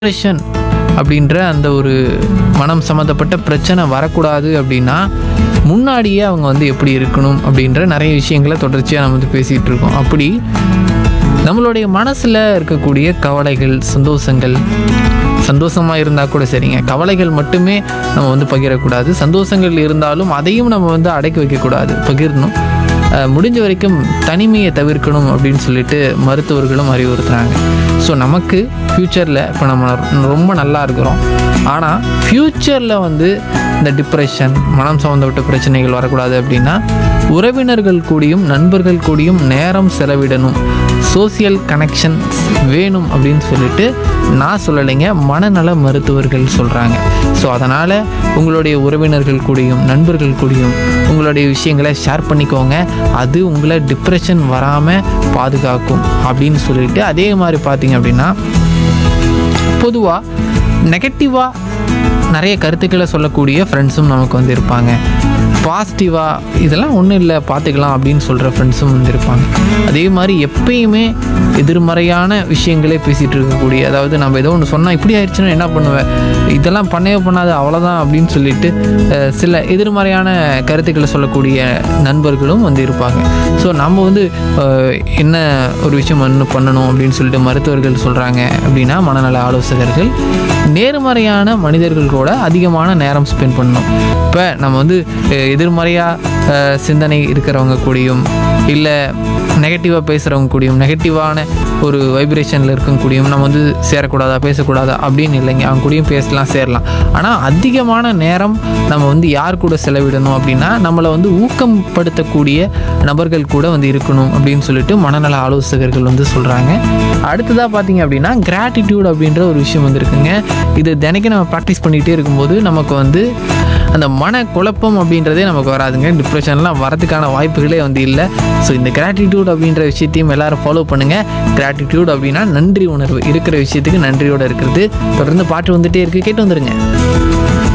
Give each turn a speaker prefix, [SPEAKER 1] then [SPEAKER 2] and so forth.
[SPEAKER 1] depression அப்படின்ற அந்த ஒரு மனம் சம்மந்தப்பட்ட பிரச்சனை வரக்கூடாது அப்படின்னா முன்னாடியே அவங்க வந்து எப்படி இருக்கணும் அப்படின்ற நிறைய விஷயங்களை தொடர்ச்சியாக நம்ம வந்து பேசிகிட்டு இருக்கோம் அப்படி நம்மளுடைய மனசில் இருக்கக்கூடிய கவலைகள் சந்தோஷங்கள் சந்தோஷமாக இருந்தால் கூட சரிங்க கவலைகள் மட்டுமே நம்ம வந்து பகிரக்கூடாது சந்தோஷங்கள் இருந்தாலும் அதையும் நம்ம வந்து அடக்கி வைக்கக்கூடாது பகிரணும் அஹ், முடிஞ்ச வரைக்கும் தனிமையை தவிர்க்கணும் அப்படின்னு சொல்லிட்டு மருத்துவர்களும் அறிவுறுத்துறாங்க ஸோ நமக்கு ஃப்யூச்சரில் இப்போ நம்ம ரொம்ப நல்லா இருக்கிறோம் ஆனால் ஃப்யூச்சரில் வந்து இந்த டிப்ரெஷன் மனம் சம்மந்தப்பட்ட பிரச்சனைகள் வரக்கூடாது அப்படின்னா உறவினர்கள் கூடியும் நண்பர்கள் கூடியும் நேரம் செலவிடணும் சோசியல் கனெக்ஷன்ஸ் வேணும் அப்படின்னு சொல்லிட்டு நான் சொல்லலைங்க மனநல மருத்துவர்கள் சொல்கிறாங்க ஸோ அதனால் உங்களுடைய உறவினர்கள் கூடயும் நண்பர்கள் கூடயும் உங்களுடைய விஷயங்களை ஷேர் பண்ணிக்கோங்க அது உங்களை டிப்ரெஷன் வராமல் பாதுகாக்கும் அப்படின்னு சொல்லிட்டு அதே மாதிரி பார்த்தீங்க அப்படின்னா பொதுவாக நெகட்டிவாக நிறைய கருத்துக்களை சொல்லக்கூடிய ஃப்ரெண்ட்ஸும் நமக்கு வந்து இருப்பாங்க பாசிட்டிவாக இதெல்லாம் ஒன்றும் இல்லை பார்த்துக்கலாம் அப்படின்னு சொல்கிற ஃப்ரெண்ட்ஸும் வந்து இருப்பாங்க அதே மாதிரி எப்பயுமே எதிர்மறையான விஷயங்களே பேசிகிட்டு இருக்கக்கூடிய அதாவது நம்ம ஏதோ ஒன்று சொன்னால் இப்படி ஆயிடுச்சுன்னா என்ன பண்ணுவேன் இதெல்லாம் பண்ணவே பண்ணாது அவ்வளோதான் அப்படின்னு சொல்லிட்டு அஹ், சில எதிர்மறையான கருத்துக்களை சொல்லக்கூடிய நண்பர்களும் வந்து இருப்பாங்க ஸோ நம்ம வந்து அஹ், என்ன ஒரு விஷயம் இன்னும் பண்ணணும் அப்படின்னு சொல்லிட்டு மருத்துவர்கள் சொல்கிறாங்க அப்படின்னா மனநல ஆலோசகர்கள் நேர்மறையான மனிதர்கள் கூட அதிகமான நேரம் ஸ்பெண்ட் பண்ணணும் இப்போ நம்ம வந்து அஹ், எதிர்மறையாக சிந்தனை இருக்கிறவங்க கூடயும் இல்லை நெகட்டிவாக பேசுகிறவங்க கூடயும் நெகட்டிவான ஒரு வைப்ரேஷனில் இருக்கவங்க கூடயும் நம்ம வந்து சேரக்கூடாதா பேசக்கூடாதா அப்படின்னு இல்லைங்க அவங்க கூடயும் பேசலாம் சேரலாம் ஆனால் அதிகமான நேரம் நம்ம வந்து யார் கூட செலவிடணும் அப்படின்னா நம்மளை வந்து ஊக்கப்படுத்தக்கூடிய நபர்கள் கூட வந்து இருக்கணும் அப்படின்னு சொல்லிட்டு மனநல ஆலோசகர்கள் வந்து சொல்கிறாங்க அடுத்ததாக பார்த்தீங்க அப்படின்னா கிராட்டிடியூட் அப்படின்ற ஒரு விஷயம் வந்து இருக்குங்க இது தினைக்கும் நம்ம ப்ராக்டிஸ் பண்ணிகிட்டே இருக்கும்போது நமக்கு வந்து அந்த மன குழப்பம் அப்படின்றதே நமக்கு வராதுங்க டிப்ரெஷன்லாம் வரதுக்கான வாய்ப்புகளே வந்து இல்லை ஸோ இந்த கிராட்டிடியூட் அப்படின்ற விஷயத்தையும் எல்லாரும் ஃபாலோ பண்ணுங்கள் கிராட்டிடியூட் அப்படின்னா நன்றி உணர்வு இருக்கிற விஷயத்துக்கு நன்றியோடு இருக்கிறது தொடர்ந்து பாட்டு வந்துட்டே இருக்குது கேட்டு வந்துருங்க